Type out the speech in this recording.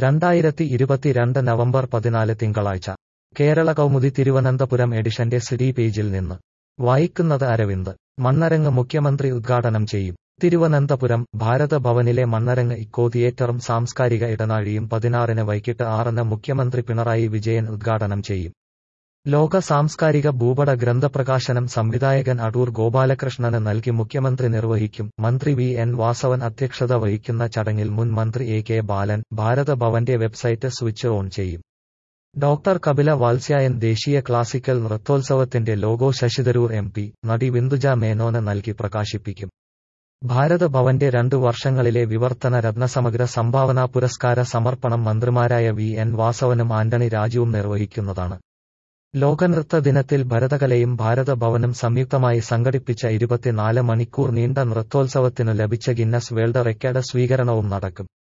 രണ്ടായിരത്തി ഇരുപത്തിരണ്ട് നവംബർ പതിനാല് തിങ്കളാഴ്ച കേരള കൗമുദി തിരുവനന്തപുരം എഡിഷന്റെ സിഡി പേജിൽ നിന്ന് വായിക്കുന്നത് അരവിന്ദ് മണ്ണരങ്ങ് മുഖ്യമന്ത്രി ഉദ്ഘാടനം ചെയ്യും തിരുവനന്തപുരം ഭാരത ഭവനിലെ മണ്ണരങ്ങ് ഇക്കോ തിയേറ്ററും സാംസ്കാരിക ഇടനാഴിയും പതിനാറിന് വൈകിട്ട് ആറിന് മുഖ്യമന്ത്രി പിണറായി വിജയൻ ഉദ്ഘാടനം ചെയ്യും ലോക സാംസ്കാരിക ഭൂപട ഗ്രന്ഥപ്രകാശനം സംവിധായകൻ അടൂർ ഗോപാലകൃഷ്ണന് നൽകി മുഖ്യമന്ത്രി നിർവഹിക്കും മന്ത്രി വി എൻ വാസവൻ അധ്യക്ഷത വഹിക്കുന്ന ചടങ്ങിൽ മുൻ മന്ത്രി എ കെ ബാലൻ ഭാരത ഭവന്റെ വെബ്സൈറ്റ് സ്വിച്ച് ഓൺ ചെയ്യും ഡോക്ടർ കപില വാത്സ്യായൻ ദേശീയ ക്ലാസിക്കൽ നൃത്തോത്സവത്തിന്റെ ലോഗോ ശശിതരൂർ എം പി നടി ബിന്ദുജ മേനോന് നൽകി പ്രകാശിപ്പിക്കും ഭാരത ഭവന്റെ രണ്ടു വർഷങ്ങളിലെ വിവർത്തന രത്നസമഗ്ര സംഭാവനാ പുരസ്കാര സമർപ്പണം മന്ത്രിമാരായ വി എൻ വാസവനും ആന്റണി രാജുവും നിർവഹിക്കുന്നതാണ് ലോകനൃത്ത ദിനത്തിൽ ഭരതകലയും ഭാരത ഭവനും സംയുക്തമായി സംഘടിപ്പിച്ച ഇരുപത്തിനാല് മണിക്കൂർ നീണ്ട നൃത്തോത്സവത്തിനു ലഭിച്ച ഗിന്നസ് വേൾഡ് റെക്കോർഡ് സ്വീകരണവും നടക്കും